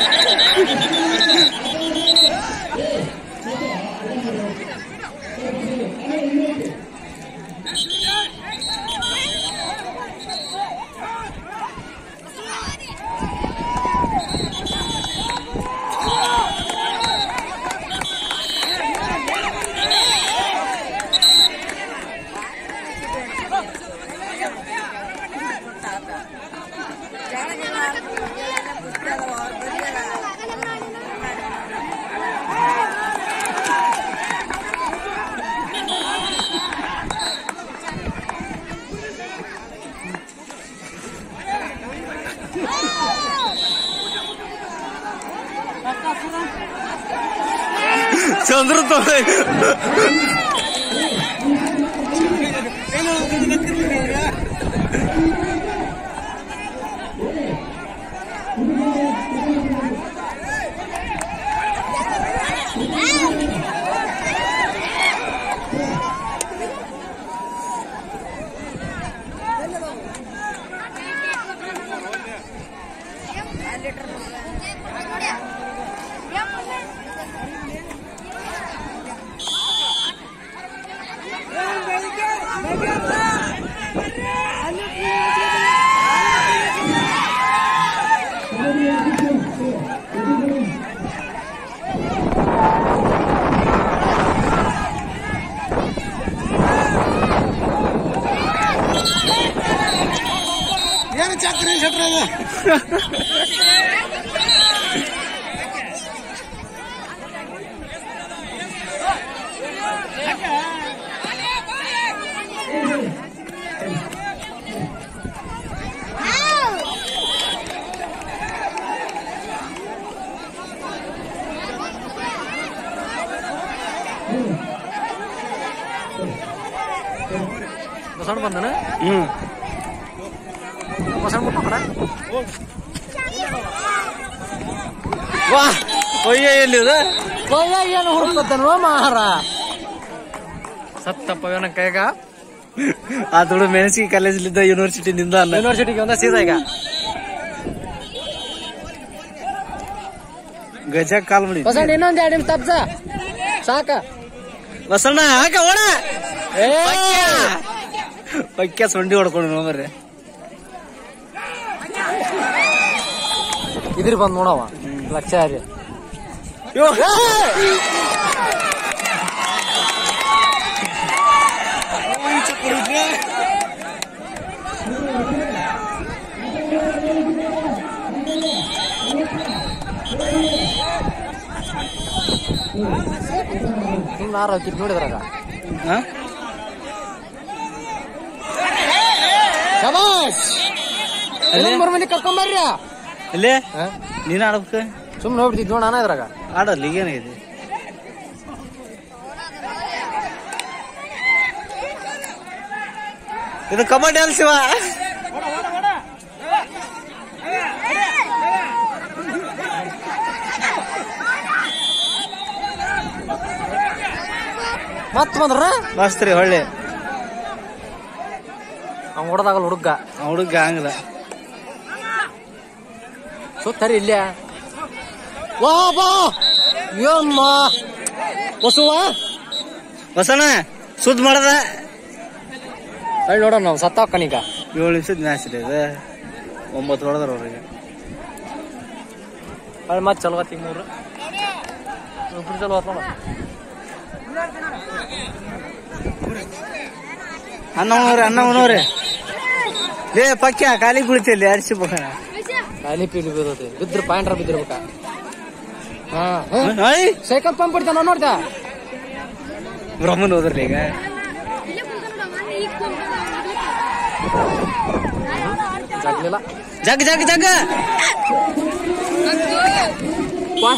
ಚಂದ್ರ ಏನು ಚಕ್ರಿ ಶೆಟ್ರ ಬಸಣ್ಣ ಬಂದನ ಹ್ಮ್ ಬಸಣ್ಣ ಬಿಟ್ಟು ಕಡೆ ವಾ ಒಯ್ಯ ಎಲ್ಲಿದ ಏನು ಹುಡುಕತ್ತನ ಮಾರ ಸತ್ತಪ್ಪ ಇವನ ಕೈಗ ಆ ದುಡು ಮೆಣಸಿಗೆ ಕಾಲೇಜ್ಲಿದ್ದ ಯೂನಿವರ್ಸಿಟಿನಿಂದ ಅಲ್ಲ ಯೂನಿವರ್ಸಿಟಿಗೆ ಒಂದ ಸೀದಾ ಈಗ ಗಜ ಕಾಲ್ ಮಾಡಿ ಬಸಣ್ಣ ಇನ್ನೊಂದ್ ಎರಡು ನಿಮಿಷ ತಪ್ಸ ಸಾಕ ಬಸಣ್ಣ ಹಾಕ ಓಡ ಏ ಪಕ್ಯ ಸೊಂಡಿ ಹೊಡ್ಕೊಂಡು ನೋಡ್ರಿ ಇದ್ರ ಬಂದ್ ನೋಡವ ಲಕ್ಷ ರೀ ಹಿಂಗ್ ನಾರ ಕಿತ್ ನೋಡಿದ್ರಾಗ ಹಾ? ಶಬಾಷ್ ಇನ್ನೊಂದ್ ಮೂರ್ ಮಂದಿ ಕರ್ಕೊಂಬರ್ರಿ ಇಲ್ಲೇ ನೀನ್ ಆಡ್ಬೇಕು ಸುಮ್ನೆ ಹೋಗ್ಬಿಡ್ತಿದ್ ನೋಡ ನಾನ ಇದ್ರಾಗ ಆಡಲ್ಲ ಈಗೇನಾಗಿದೆ ಇದು ಕಬಡ್ಡಿ ಅಲ್ ಶಿವ ಮತ್ ಬಂದ್ರ ಮಸ್ತ್ ರೀ ಹೊಳ್ಳಿ ಅವ್ನ್ ಹೊಡೆದಾಗಲ್ಲ ಹುಡುಗ ಹುಡುಗ ಹಂಗದ ಸುತ್ತರಿ ಇಲ್ಲೇ ವಾ ಬಾ ಯಮ್ಮ ವಸುವ ಬಸಣ್ಣ ಸುದ್ದ ಮಾಡದ ಹೇಳಿ ನೋಡೋಣ ನಾವು ಸತ್ತಾಕನೀಗ ಏಳು ನಿಮಿಷದ ಮ್ಯಾಚ್ ರೀ ಇದು ಒಂಬತ್ತು ಹೊಡೆದ್ರ ಅವ್ರಿಗೆ ಹೇಳಿ ಮತ್ತೆ ಚಲೋ ಆತ್ ಈಗ ಮೂರು ಇಬ್ರು ಚಲೋ ಆತ್ ನೋಡ ಅನ್ನ ಉಣವ್ರಿ ಅನ್ನ ಉಣವ್ರಿ ಲೇ ಪಕ್ಯ ಖಾಲಿ ಕುಳಿತಿಲ್ಲಿ ಅರಿಸಿ ಬೋಣ ಖಾಲಿ ಪೀಲಿ ಬೀರುತ್ತೆ ಬಿದ್ರ ಪಾಯಿಂಟ್ರ ಬಿದ್ದಿರ್ಬೇಕ ಹಾ ಐ ಸೈಕಲ್ ಪಂಪ್ ಇಡ್ತಾನ ನೋಡ್ದ ಬ್ರಹ್ಮನ್ ಹೋದ್ರಿ ಈಗ ಜಾಗ್ಲಿಲ್ಲ ಜಗ್ ಜಗ್ ಜಗ್ ವಾ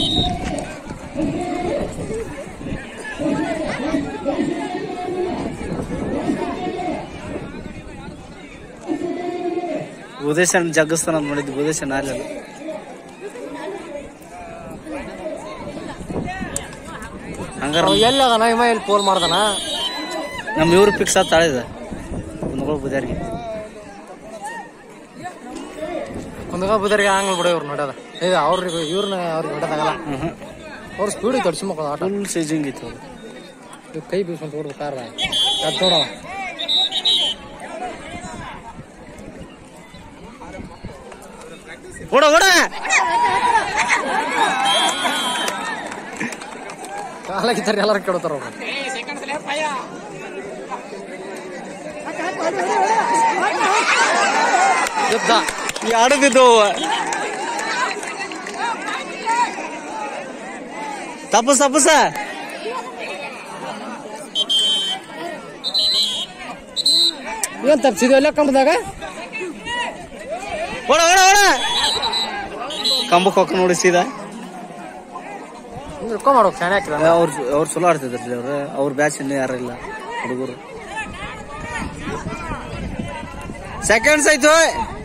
ಉದೇಶನ್ ಜಗ್ಗಿಸ್ತಾನ ಅಂತ ಮಾಡಿದ್ದು ಉದೇಶನ್ ಆಗಲಿಲ್ಲ ಹಂಗಾರ ಎಲ್ಲಿ ಅದನ ಇವ ಎಲ್ಲಿ ಪೋಲ್ ಮಾಡ್ದನ ನಮ್ ಇವ್ರು ಫಿಕ್ಸ್ ಆತ್ ತಾಳಿದ ಕುಂದಗಳು ಬುದ್ಯಾರಿಗೆ ಕುಂದಗ ಬಿದ್ದರಿಗೆ ಹಂಗ್ ಬಿಡ ಇವ್ರು ನೋಡ್ಯದ ಇದು ಅವ್ರಿಗೆ ಇವ್ರನ್ನ ಅವ್ರಿಗೆ ಹೊಡೆದಾಗಲ್ಲ ಅವ್ರ ಸ್ಪೀಡ್ ಐತೆ ಅಡ್ಸಿ ಮಕ್ಕಳು ಆಟ ಫುಲ್ ಸೈಜಿಂಗ್ ಇತ್ತು ಅದು. ಇವ್ ಕೈ ಬೀಸ್ಕೊಂತ ಓಡ್ಬೇಕಾರ ಅದ್ ನೋಡವ ಓಡ ಓಡ ಕಾಲಾಗಿದ್ದಾರೆ ಎಲ್ಲಾರು ಕೇಳ್ತಾರ ಅವ್ರು ಯುದ್ಧ ಎರಡು ಬಿದ್ದವು ತಪ್ಪಸ್ ತಪ್ಪಸ ಏನ್ ತಪ್ಸಿದ್ವಿ ಎಲ್ಲ ಕಂಬದಾಗ ಓಡ ಓಡ ಓಡ ಕಂಬಕ್ಕೆ ಹೊಕ್ಕ ನೋಡಿ ಸೀದಾ ಇಳ್ಕೊ ಮಾಡ್ಬೇಕು ಶಾಣೆ ಹಾಕಿದ ಅವ್ರು ಅವ್ರು ಚಲೋ ಆಡ್ತಿದ್ರಿ ಅವ್ರು ಅವ್ರ ಬ್ಯಾಚ್ ಇನ್ನೂ ಯಾರು ಇಲ್ಲ ಹುಡುಗರು ಸೆಕೆಂಡ್ಸ್ ಆಯ್ತು